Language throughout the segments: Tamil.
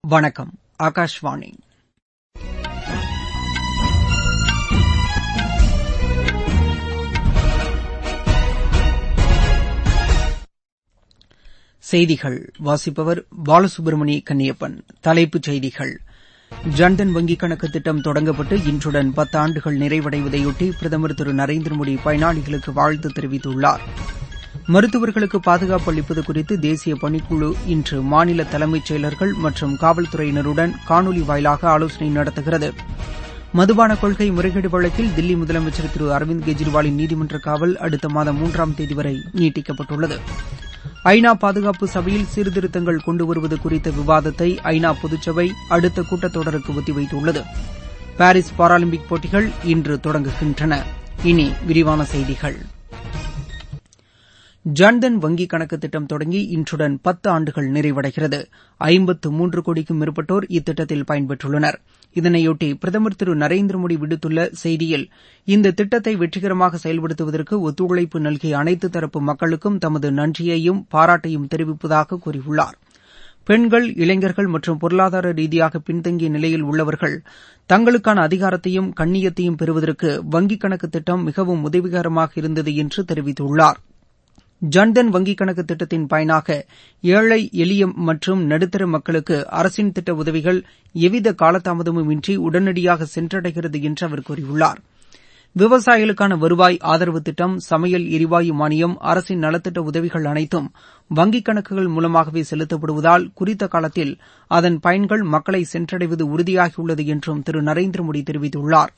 வணக்கம் ஆகாஷ்வாணி செய்திகள் வாசிப்பவர் பாலசுப்ரமணி கன்னியப்பன் தலைப்புச் செய்திகள் ஜன்தன் வங்கிக் கணக்கு திட்டம் தொடங்கப்பட்டு இன்றுடன் பத்தாண்டுகள் நிறைவடைவதையொட்டி பிரதமர் திரு நரேந்திர மோடி பயனாளிகளுக்கு வாழ்த்து தெரிவித்துள்ளார் மருத்துவர்களுக்கு பாதுகாப்பு அளிப்பது குறித்து தேசிய பணிக்குழு இன்று மாநில தலைமைச் செயலர்கள் மற்றும் காவல்துறையினருடன் காணொலி வாயிலாக ஆலோசனை நடத்துகிறது மதுபான கொள்கை முறைகேடு வழக்கில் தில்லி முதலமைச்சர் திரு அரவிந்த் கெஜ்ரிவாலின் நீதிமன்ற காவல் அடுத்த மாதம் மூன்றாம் தேதி வரை நீட்டிக்கப்பட்டுள்ளது ஐநா பாதுகாப்பு சபையில் சீர்திருத்தங்கள் கொண்டு வருவது குறித்த விவாதத்தை ஐநா பொதுச்சபை அடுத்த கூட்டத்தொடருக்கு ஒத்திவைத்துள்ளது பாரிஸ் பாராலிம்பிக் போட்டிகள் இன்று தொடங்குகின்றன இனி விரிவான செய்திகள் ஜன்தன் வங்கிக் கணக்கு திட்டம் தொடங்கி இன்றுடன் பத்து ஆண்டுகள் நிறைவடைகிறது ஐம்பத்து மூன்று கோடிக்கும் மேற்பட்டோர் இத்திட்டத்தில் பயன்பெற்றுள்ளனர் இதனையொட்டி பிரதமர் திரு நரேந்திர மோடி விடுத்துள்ள செய்தியில் இந்த திட்டத்தை வெற்றிகரமாக செயல்படுத்துவதற்கு ஒத்துழைப்பு நல்கிய அனைத்து தரப்பு மக்களுக்கும் தமது நன்றியையும் பாராட்டையும் தெரிவிப்பதாக கூறியுள்ளார் பெண்கள் இளைஞர்கள் மற்றும் பொருளாதார ரீதியாக பின்தங்கிய நிலையில் உள்ளவர்கள் தங்களுக்கான அதிகாரத்தையும் கண்ணியத்தையும் பெறுவதற்கு வங்கிக் கணக்கு திட்டம் மிகவும் உதவிகரமாக இருந்தது என்று தெரிவித்துள்ளார் ஜன்தன் வங்கிக் கணக்கு திட்டத்தின் பயனாக ஏழை எளிய மற்றும் நடுத்தர மக்களுக்கு அரசின் திட்ட உதவிகள் எவ்வித காலதாமதமும் இன்றி உடனடியாக சென்றடைகிறது என்று அவர் கூறியுள்ளார் விவசாயிகளுக்கான வருவாய் ஆதரவு திட்டம் சமையல் எரிவாயு மானியம் அரசின் நலத்திட்ட உதவிகள் அனைத்தும் வங்கிக் கணக்குகள் மூலமாகவே செலுத்தப்படுவதால் குறித்த காலத்தில் அதன் பயன்கள் மக்களை சென்றடைவது உறுதியாகியுள்ளது என்றும் திரு நரேந்திர மோடி தெரிவித்துள்ளார்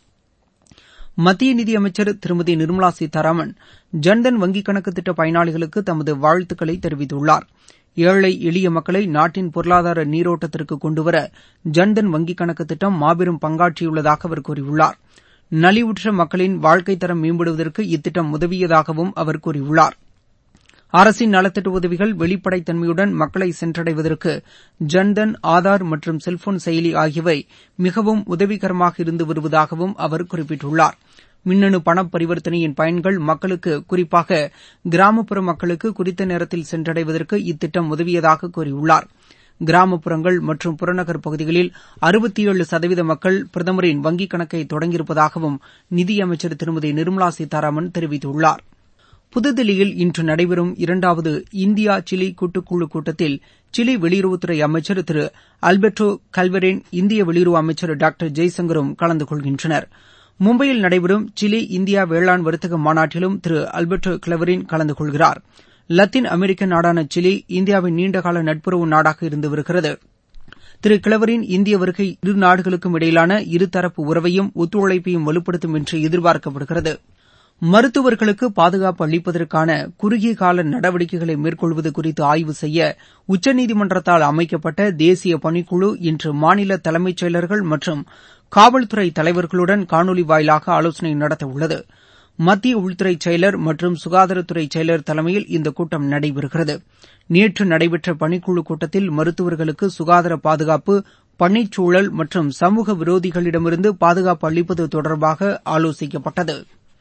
மத்திய நிதியமைச்சர் திருமதி நிர்மலா சீதாராமன் ஜன்தன் வங்கிக் கணக்கு திட்ட பயனாளிகளுக்கு தமது வாழ்த்துக்களை தெரிவித்துள்ளார் ஏழை எளிய மக்களை நாட்டின் பொருளாதார நீரோட்டத்திற்கு கொண்டுவர ஜன்தன் வங்கிக் கணக்கு திட்டம் மாபெரும் பங்காற்றியுள்ளதாக அவர் கூறியுள்ளார் நலிவுற்ற மக்களின் வாழ்க்கைத் தரம் மேம்படுவதற்கு இத்திட்டம் உதவியதாகவும் அவர் கூறியுள்ளார் அரசின் நலத்திட்ட உதவிகள் வெளிப்படைத்தன்மையுடன் மக்களை சென்றடைவதற்கு ஜன்தன் ஆதார் மற்றும் செல்போன் செயலி ஆகியவை மிகவும் உதவிகரமாக இருந்து வருவதாகவும் அவர் குறிப்பிட்டுள்ளார் மின்னணு பண பரிவர்த்தனையின் பயன்கள் மக்களுக்கு குறிப்பாக கிராமப்புற மக்களுக்கு குறித்த நேரத்தில் சென்றடைவதற்கு இத்திட்டம் உதவியதாக கூறியுள்ளார் கிராமப்புறங்கள் மற்றும் புறநகர் பகுதிகளில் அறுபத்தி ஏழு சதவீத மக்கள் பிரதமரின் வங்கிக் கணக்கை தொடங்கியிருப்பதாகவும் நிதியமைச்சர் திருமதி நிர்மலா சீதாராமன் தெரிவித்துள்ளார் புதுதில்லியில் இன்று நடைபெறும் இரண்டாவது இந்தியா சிலி கூட்டுக்குழு கூட்டத்தில் சிலி வெளியுறவுத்துறை அமைச்சர் திரு அல்பெர்டோ கல்வெரின் இந்திய வெளியுறவு அமைச்சர் டாக்டர் ஜெய்சங்கரும் கலந்து கொள்கின்றனர் மும்பையில் நடைபெறும் சிலி இந்தியா வேளாண் வர்த்தக மாநாட்டிலும் திரு அல்பெர்டோ கிளவரின் கலந்து கொள்கிறார் லத்தீன் அமெரிக்க நாடான சிலி இந்தியாவின் நீண்டகால நட்புறவு நாடாக இருந்து வருகிறது திரு கிளவரின் இந்திய வருகை இரு நாடுகளுக்கும் இடையிலான இருதரப்பு உறவையும் ஒத்துழைப்பையும் வலுப்படுத்தும் என்று எதிர்பார்க்கப்படுகிறது மருத்துவர்களுக்கு பாதுகாப்பு அளிப்பதற்கான குறுகிய கால நடவடிக்கைகளை மேற்கொள்வது குறித்து ஆய்வு செய்ய உச்சநீதிமன்றத்தால் அமைக்கப்பட்ட தேசிய பணிக்குழு இன்று மாநில தலைமைச் செயலர்கள் மற்றும் காவல்துறை தலைவர்களுடன் காணொலி வாயிலாக ஆலோசனை நடத்தவுள்ளது மத்திய உள்துறை செயலர் மற்றும் சுகாதாரத்துறை செயலர் தலைமையில் இந்த கூட்டம் நடைபெறுகிறது நேற்று நடைபெற்ற பணிக்குழு கூட்டத்தில் மருத்துவர்களுக்கு சுகாதார பாதுகாப்பு பணிச்சூழல் மற்றும் சமூக விரோதிகளிடமிருந்து பாதுகாப்பு அளிப்பது தொடர்பாக ஆலோசிக்கப்பட்டது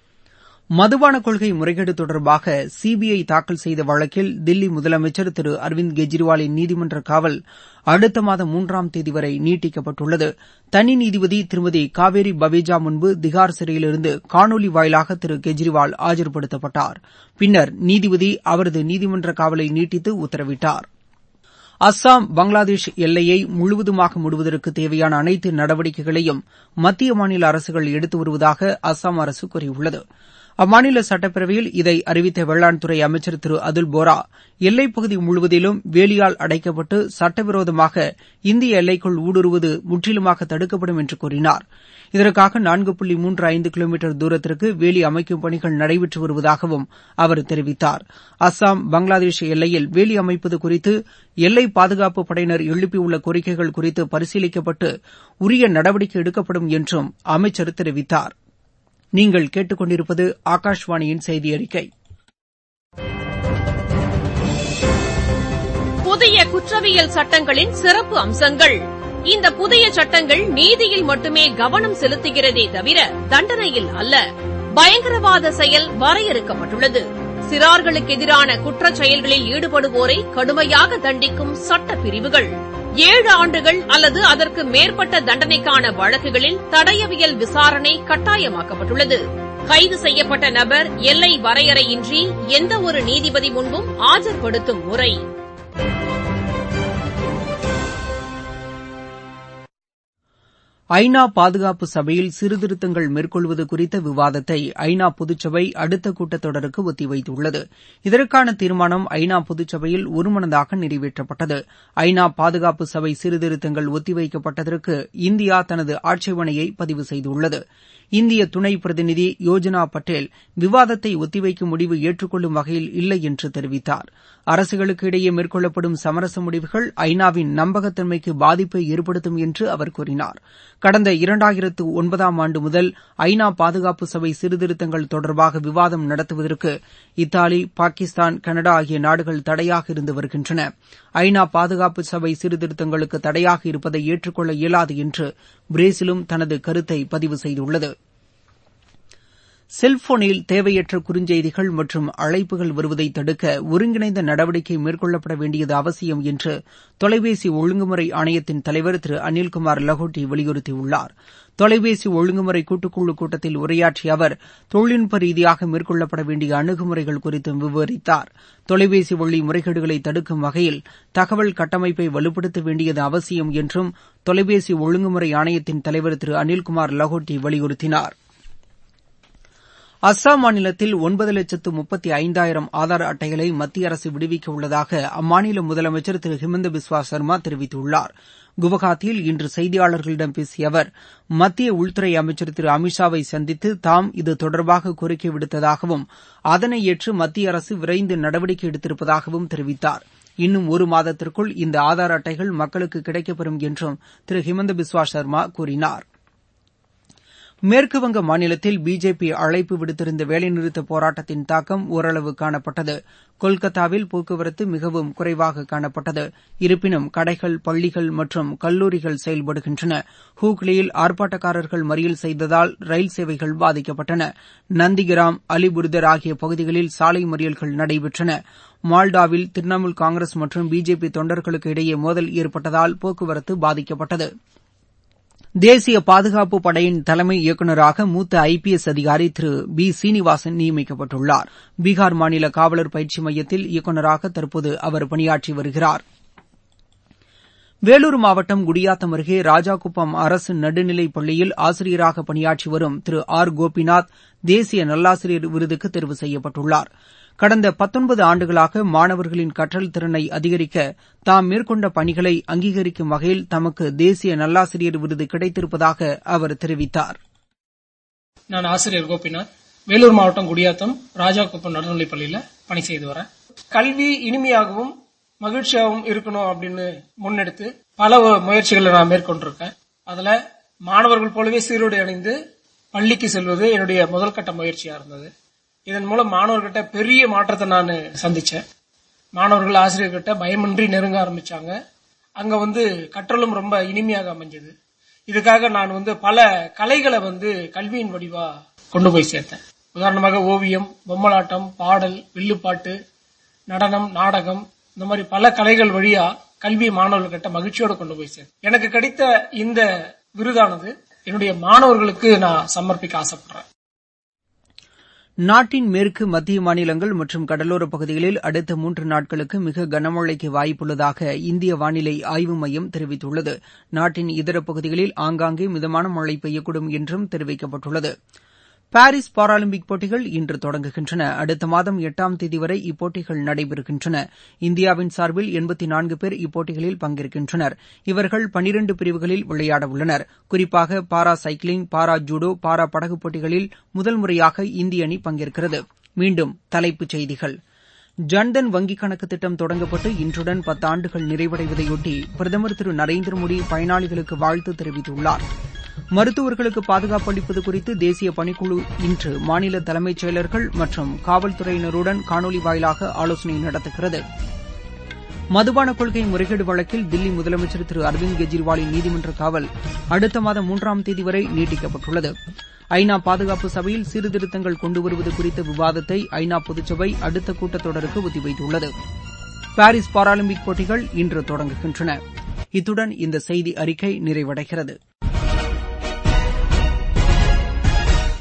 மதுபான கொள்கை முறைகேடு தொடர்பாக சிபிஐ தாக்கல் செய்த வழக்கில் தில்லி முதலமைச்சர் திரு அரவிந்த் கெஜ்ரிவாலின் நீதிமன்ற காவல் அடுத்த மாதம் மூன்றாம் தேதி வரை நீட்டிக்கப்பட்டுள்ளது தனி நீதிபதி திருமதி காவேரி பவேஜா முன்பு திகார் சிறையிலிருந்து காணொலி வாயிலாக திரு கெஜ்ரிவால் ஆஜர்படுத்தப்பட்டார் பின்னர் நீதிபதி அவரது நீதிமன்ற காவலை நீட்டித்து உத்தரவிட்டார் அஸ்ஸாம் பங்களாதேஷ் எல்லையை முழுவதுமாக மூடுவதற்கு தேவையான அனைத்து நடவடிக்கைகளையும் மத்திய மாநில அரசுகள் எடுத்து வருவதாக அஸ்ஸாம் அரசு கூறியுள்ளது அம்மாநில சட்டப்பேரவையில் இதை அறிவித்த வேளாண் துறை அமைச்சர் திரு அதுல் போரா எல்லைப்பகுதி முழுவதிலும் வேலியால் அடைக்கப்பட்டு சட்டவிரோதமாக இந்திய எல்லைக்குள் ஊடுருவது முற்றிலுமாக தடுக்கப்படும் என்று கூறினார் இதற்காக நான்கு புள்ளி மூன்று ஐந்து கிலோமீட்டர் தூரத்திற்கு வேலி அமைக்கும் பணிகள் நடைபெற்று வருவதாகவும் அவர் தெரிவித்தார் அஸ்ஸாம் பங்களாதேஷ் எல்லையில் வேலி அமைப்பது குறித்து எல்லை பாதுகாப்பு படையினர் எழுப்பியுள்ள கோரிக்கைகள் குறித்து பரிசீலிக்கப்பட்டு உரிய நடவடிக்கை எடுக்கப்படும் என்றும் அமைச்சர் தெரிவித்தார் நீங்கள் கேட்டுக்கொண்டிருப்பது ஆகாஷ்வாணியின் செய்தி அறிக்கை புதிய குற்றவியல் சட்டங்களின் சிறப்பு அம்சங்கள் இந்த புதிய சட்டங்கள் நீதியில் மட்டுமே கவனம் செலுத்துகிறதே தவிர தண்டனையில் அல்ல பயங்கரவாத செயல் வரையறுக்கப்பட்டுள்ளது சிறார்களுக்கு எதிரான குற்றச் செயல்களில் ஈடுபடுவோரை கடுமையாக தண்டிக்கும் சட்ட பிரிவுகள் ஏழு ஆண்டுகள் அல்லது அதற்கு மேற்பட்ட தண்டனைக்கான வழக்குகளில் தடயவியல் விசாரணை கட்டாயமாக்கப்பட்டுள்ளது கைது செய்யப்பட்ட நபர் எல்லை வரையறையின்றி எந்தவொரு நீதிபதி முன்பும் ஆஜர்படுத்தும் முறை ஐநா பாதுகாப்பு சபையில் சீர்திருத்தங்கள் மேற்கொள்வது குறித்த விவாதத்தை ஐநா பொதுச்சபை அடுத்த கூட்டத்தொடருக்கு ஒத்திவைத்துள்ளது இதற்கான தீர்மானம் ஐநா பொதுச்சபையில் ஒருமனதாக நிறைவேற்றப்பட்டது ஐநா பாதுகாப்பு சபை சீர்திருத்தங்கள் ஒத்திவைக்கப்பட்டதற்கு இந்தியா தனது ஆட்சேபனையை பதிவு செய்துள்ளது இந்திய துணை பிரதிநிதி யோஜனா பட்டேல் விவாதத்தை ஒத்திவைக்கும் முடிவு ஏற்றுக்கொள்ளும் வகையில் இல்லை என்று தெரிவித்தார் அரசுகளுக்கு இடையே மேற்கொள்ளப்படும் சமரச முடிவுகள் ஐநாவின் நம்பகத்தன்மைக்கு பாதிப்பை ஏற்படுத்தும் என்று அவர் கூறினார் கடந்த இரண்டாயிரத்து ஒன்பதாம் ஆண்டு முதல் ஐநா பாதுகாப்பு சபை சீர்திருத்தங்கள் தொடர்பாக விவாதம் நடத்துவதற்கு இத்தாலி பாகிஸ்தான் கனடா ஆகிய நாடுகள் தடையாக இருந்து வருகின்றன ஐநா பாதுகாப்பு சபை சீர்திருத்தங்களுக்கு தடையாக இருப்பதை ஏற்றுக்கொள்ள இயலாது என்று பிரேசிலும் தனது கருத்தை பதிவு செய்துள்ளது செல்போனில் தேவையற்ற குறுஞ்செய்திகள் மற்றும் அழைப்புகள் வருவதை தடுக்க ஒருங்கிணைந்த நடவடிக்கை மேற்கொள்ளப்பட வேண்டியது அவசியம் என்று தொலைபேசி ஒழுங்குமுறை ஆணையத்தின் தலைவர் திரு அனில்குமார் லஹோட்டி வலியுறுத்தியுள்ளார் தொலைபேசி ஒழுங்குமுறை கூட்டுக்குழு கூட்டத்தில் உரையாற்றிய அவர் தொழில்நுட்ப ரீதியாக மேற்கொள்ளப்பட வேண்டிய அணுகுமுறைகள் குறித்தும் விவரித்தார் தொலைபேசி வழி முறைகேடுகளை தடுக்கும் வகையில் தகவல் கட்டமைப்பை வலுப்படுத்த வேண்டியது அவசியம் என்றும் தொலைபேசி ஒழுங்குமுறை ஆணையத்தின் தலைவர் திரு அனில்குமார் லஹோட்டி வலியுறுத்தினார் அஸ்ஸாம் மாநிலத்தில் ஒன்பது லட்சத்து முப்பத்தி ஐந்தாயிரம் ஆதார் அட்டைகளை மத்திய அரசு விடுவிக்க உள்ளதாக அம்மாநில முதலமைச்சர் திரு ஹிமந்த பிஸ்வா சர்மா தெரிவித்துள்ளார் குவஹாத்தியில் இன்று செய்தியாளர்களிடம் பேசிய அவர் மத்திய உள்துறை அமைச்சர் திரு அமித்ஷாவை சந்தித்து தாம் இது தொடர்பாக கோரிக்கை விடுத்ததாகவும் அதனை ஏற்று மத்திய அரசு விரைந்து நடவடிக்கை எடுத்திருப்பதாகவும் தெரிவித்தார் இன்னும் ஒரு மாதத்திற்குள் இந்த ஆதார் அட்டைகள் மக்களுக்கு கிடைக்கப்பெறும் என்றும் திரு ஹிமந்த பிஸ்வா சர்மா கூறினார் மேற்குவங்க மாநிலத்தில் பிஜேபி அழைப்பு விடுத்திருந்த வேலைநிறுத்த போராட்டத்தின் தாக்கம் ஓரளவு காணப்பட்டது கொல்கத்தாவில் போக்குவரத்து மிகவும் குறைவாக காணப்பட்டது இருப்பினும் கடைகள் பள்ளிகள் மற்றும் கல்லூரிகள் செயல்படுகின்றன ஹூக்ளியில் ஆர்ப்பாட்டக்காரர்கள் மறியல் செய்ததால் ரயில் சேவைகள் பாதிக்கப்பட்டன நந்திகிராம் அலிபுர்தர் ஆகிய பகுதிகளில் சாலை மறியல்கள் நடைபெற்றன மால்டாவில் திரிணாமுல் காங்கிரஸ் மற்றும் பிஜேபி தொண்டர்களுக்கு இடையே மோதல் ஏற்பட்டதால் போக்குவரத்து பாதிக்கப்பட்டது தேசிய பாதுகாப்பு படையின் தலைமை இயக்குநராக மூத்த ஐ பி எஸ் அதிகாரி திரு பி சீனிவாசன் நியமிக்கப்பட்டுள்ளார் பீகார் மாநில காவலர் பயிற்சி மையத்தில் இயக்குநராக தற்போது அவர் பணியாற்றி வருகிறார் வேலூர் மாவட்டம் குடியாத்தம் அருகே ராஜாகுப்பம் அரசு நடுநிலைப் பள்ளியில் ஆசிரியராக பணியாற்றி வரும் திரு ஆர் கோபிநாத் தேசிய நல்லாசிரியர் விருதுக்கு தேர்வு செய்யப்பட்டுள்ளார் கடந்த பத்தொன்பது ஆண்டுகளாக மாணவர்களின் கற்றல் திறனை அதிகரிக்க தாம் மேற்கொண்ட பணிகளை அங்கீகரிக்கும் வகையில் தமக்கு தேசிய நல்லாசிரியர் விருது கிடைத்திருப்பதாக அவர் தெரிவித்தார் நான் ஆசிரியர் கோபிநாத் வேலூர் மாவட்டம் குடியாத்தம் ராஜாகுப்பம் நடுநிலைப் பள்ளியில பணி செய்து வரேன் கல்வி இனிமையாகவும் மகிழ்ச்சியாகவும் இருக்கணும் அப்படின்னு முன்னெடுத்து பல முயற்சிகளை நான் மேற்கொண்டிருக்கேன் அதுல மாணவர்கள் போலவே சீருடை அணிந்து பள்ளிக்கு செல்வது என்னுடைய முதல் கட்ட முயற்சியா இருந்தது இதன் மூலம் மாணவர்கிட்ட பெரிய மாற்றத்தை நான் சந்திச்சேன் மாணவர்கள் ஆசிரியர்கிட்ட பயமின்றி நெருங்க ஆரம்பிச்சாங்க அங்க வந்து கற்றலும் ரொம்ப இனிமையாக அமைஞ்சது இதுக்காக நான் வந்து பல கலைகளை வந்து கல்வியின் வடிவா கொண்டு போய் சேர்த்தேன் உதாரணமாக ஓவியம் பொம்மலாட்டம் பாடல் வில்லுப்பாட்டு நடனம் நாடகம் இந்த மாதிரி பல கலைகள் வழியா கல்வி மாணவர்கிட்ட மகிழ்ச்சியோட கொண்டு போய் சேர்த்தேன் எனக்கு கிடைத்த இந்த விருதானது என்னுடைய மாணவர்களுக்கு நான் சமர்ப்பிக்க ஆசைப்படுறேன் நாட்டின் மேற்கு மத்திய மாநிலங்கள் மற்றும் கடலோரப் பகுதிகளில் அடுத்த மூன்று நாட்களுக்கு மிக கனமழைக்கு வாய்ப்புள்ளதாக இந்திய வானிலை ஆய்வு மையம் தெரிவித்துள்ளது நாட்டின் இதர பகுதிகளில் ஆங்காங்கே மிதமான மழை பெய்யக்கூடும் என்றும் தெரிவிக்கப்பட்டுள்ளது பாரிஸ் பாராலிம்பிக் போட்டிகள் இன்று தொடங்குகின்றன அடுத்த மாதம் எட்டாம் தேதி வரை இப்போட்டிகள் நடைபெறுகின்றன இந்தியாவின் சார்பில் எண்பத்தி நான்கு பேர் இப்போட்டிகளில் பங்கேற்கின்றனர் இவர்கள் பனிரண்டு பிரிவுகளில் விளையாட உள்ளனர் குறிப்பாக பாரா சைக்கிளிங் பாரா ஜூடோ பாரா படகு போட்டிகளில் முதல் முறையாக இந்திய அணி பங்கேற்கிறது மீண்டும் தலைப்புச் செய்திகள் ஜன்தன் வங்கிக் கணக்கு திட்டம் தொடங்கப்பட்டு இன்றுடன் பத்தாண்டுகள் நிறைவடைவதையொட்டி பிரதமர் திரு நரேந்திர மோடி பயனாளிகளுக்கு வாழ்த்து தெரிவித்துள்ளார் மருத்துவர்களுக்கு பாதுகாப்பு அளிப்பது குறித்து தேசிய பணிக்குழு இன்று மாநில தலைமைச் செயலர்கள் மற்றும் காவல்துறையினருடன் காணொலி வாயிலாக ஆலோசனை நடத்துகிறது மதுபான கொள்கை முறைகேடு வழக்கில் தில்லி முதலமைச்சர் திரு அரவிந்த் கெஜ்ரிவாலின் நீதிமன்ற காவல் அடுத்த மாதம் மூன்றாம் தேதி வரை நீட்டிக்கப்பட்டுள்ளது ஐநா பாதுகாப்பு சபையில் சீர்திருத்தங்கள் கொண்டுவருவது குறித்த விவாதத்தை ஐநா பொதுச்சபை அடுத்த கூட்டத்தொடருக்கு ஒத்திவைத்துள்ளது பாரிஸ் பாராலிம்பிக் போட்டிகள் இன்று தொடங்குகின்றன இத்துடன் இந்த செய்தி அறிக்கை நிறைவடைகிறது